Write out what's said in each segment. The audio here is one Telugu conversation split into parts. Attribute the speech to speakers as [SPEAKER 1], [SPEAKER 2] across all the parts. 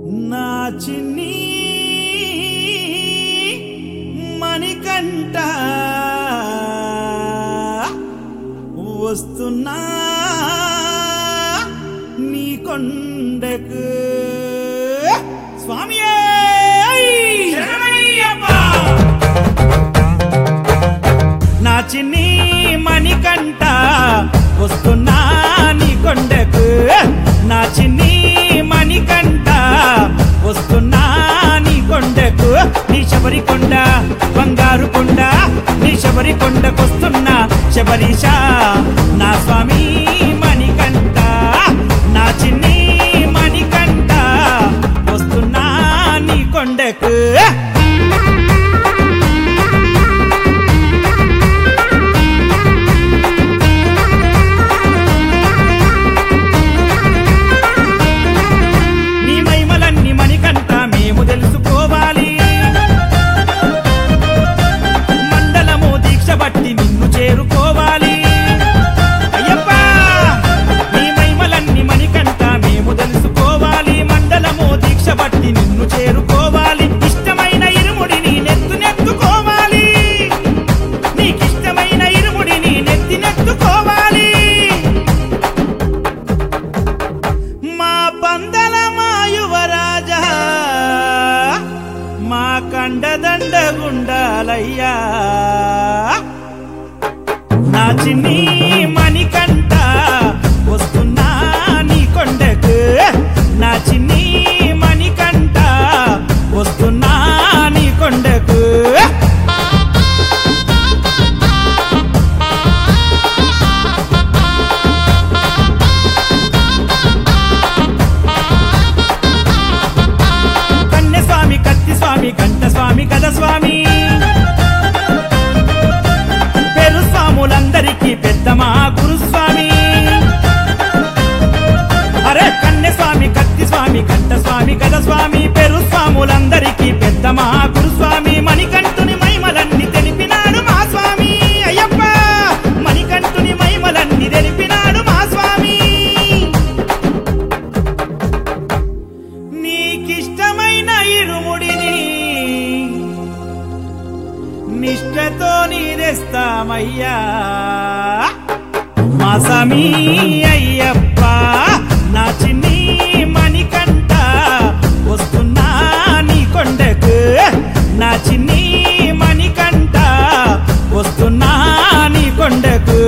[SPEAKER 1] నా చిన్ని మణికంట వస్తున్నా నీ కొండకు స్వామి నా చిన్ని మణికంట వస్తున్నా నీ కొండకు నా చిన్ని మణికంట వస్తున్నా నీ కొండకు నీ శబరి కొండ బంగారు కొండ నీ శబరి కొండకొస్తున్నా శబరీష నా స్వామి మణికంట నా చిన్ని మణికంట వస్తున్నా నీ కొండకు నీ మహిమలన్నీ మణికంట మేము తెలుసుకోవాలి మండలము దీక్ష బట్టి నిన్ను చేరుకోవాలి అయ్యప్ప నీ మహిమలన్నీ మణికంట మేము తెలుసుకోవాలి మండలము దీక్ష బట్టి నిన్ను చేరుకోవాలి ఇష్టమైన ఇరుముడిని నెత్తు నెత్తుకోవాలి నీకిష్టమైన ఇరుముడిని నెత్తి నెత్తుకోవాలి మా పందల మా యువరాజా మా కండదండ గుండాలయ్యా నా చిన్ని మణికంట వస్తున్నా నీ కొండకు నా చిన్ని మణికంట వస్తున్నా నీ కొండకు కన్య స్వామి కత్తి స్వామి కంఠ స్వామి కథ స్వామి పెరు స్వాములందరికీ పెద్ద మా గురుస్వామి అరే కన్య స్వామి కత్తి స్వామి కంఠ స్వామి కథ స్వామి పెరు స్వాములందరికీ పెద్ద మా గురుస్వామి మణికంఠుని మహిమలన్నీ తెలిపినాడు మా స్వామి అయ్యప్ప మణికంఠుని మహిమలన్నీ తెలిపినాడు మా స్వామి నీకిష్టమైన ఇరుముడిని నిష్టతో నీరెస్తామయ్యా మా సమీ అయ్యప్ప నా చిన్ని మణికంట వస్తున్నా నీ కొండకు నా చిన్ని మణికంట వస్తున్నా నీ కొండకు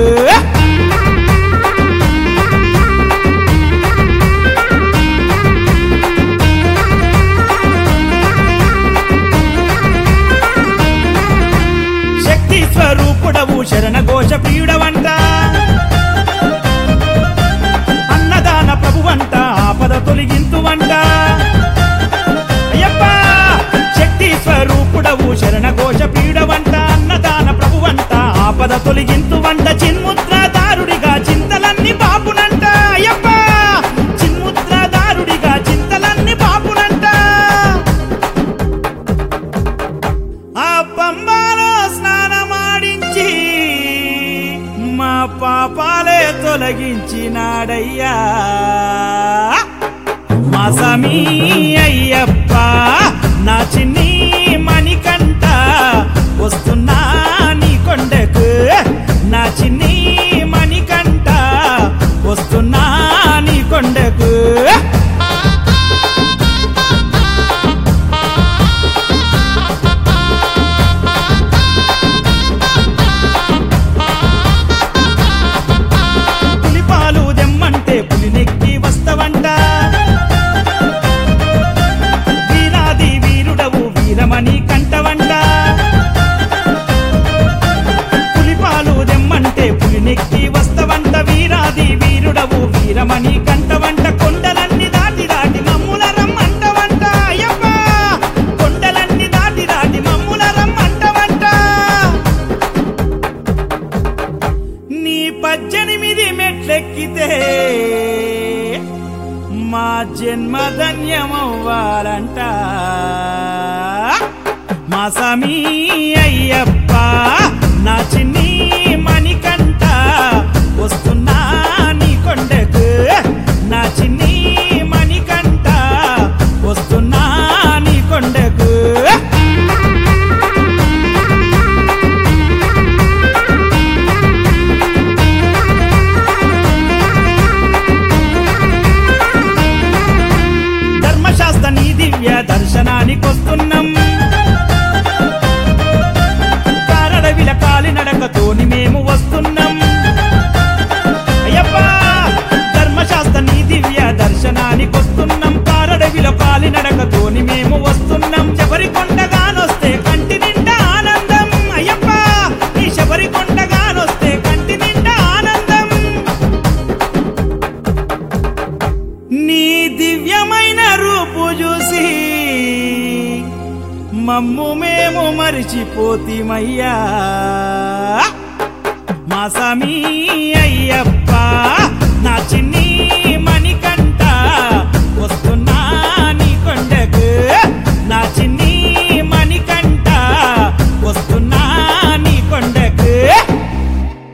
[SPEAKER 1] శక్తి స్వరూపుడవు శరణ ఘోష ప్రియుడవంట అన్నదాన ప్రభువంట ఆపద తొలగింతువంట అయ్యప్ప శక్తి స్వరూపుడవు శరణ ఘోష ప్రియుడవంట అన్నదాన ప్రభువంట ఆపద తొలగింతువంట చిన్ముద్రదారుడిగా చింతలన్నీ బాపునంట అయ్యప్ప చిన్ముద్రదారుడిగా చింతలన్నీ బాపునంట ఆ పంబాలో స్నానమాడించి మా పాపాలే తొలగించినాడయ్యా మా సమీ అయ్యప్ప నా చిన్ని మణికంట వస్తున్నా నీ కొండకు నా చిన్ని మణికంట వస్తున్నా నీ కొండకు పులిపాలు దెమ్మంటే పులినెక్కి వస్తవంట వీరాది వీరుడవు వీరమణి కంటవంట పులిపాలు దెమ్మంటే పులినెక్కి వస్తవంట వీరాది వీరుడవు వీరమణి కంటవంట కొండలన్నీ దాటి దాటి మమ్ముల రమ్మంటవంట అయ్యప్ప కొండలన్నీ దాటి దాటి మమ్ముల రమ్మంటవంట నీ పద్దెనిమిది మెట్లెక్కితే మా జన్మ ధన్యమవ్వాలంట మా సమీ అయ్యప్ప నా చిన్ని మణికంట వస్తున్నా నీ కొండకు నా చిన్ని మణికంట వస్తున్నా దర్శనానికి వస్తున్నాం కారడవిల కాలి నడకతోని మేము వస్తున్నాం అయ్యప్పా ధర్మశాస్త్ర నీ దివ్య దర్శనానికి వస్తున్నాం కారడవిలో కాలి నడకతోని మేము వస్తున్నాం శబరి కొండగానొస్తే కంటి నిండా ఆనందం అయ్యప్ప నీ శబరి కొండగానొస్తే కంటి నిండా ఆనందం నీ దివ్యమైన రూపు చూసి మమ్ము మేము మరిచిపోతిమయ్యా మా సమీ అయ్యప్ప నా చిన్ని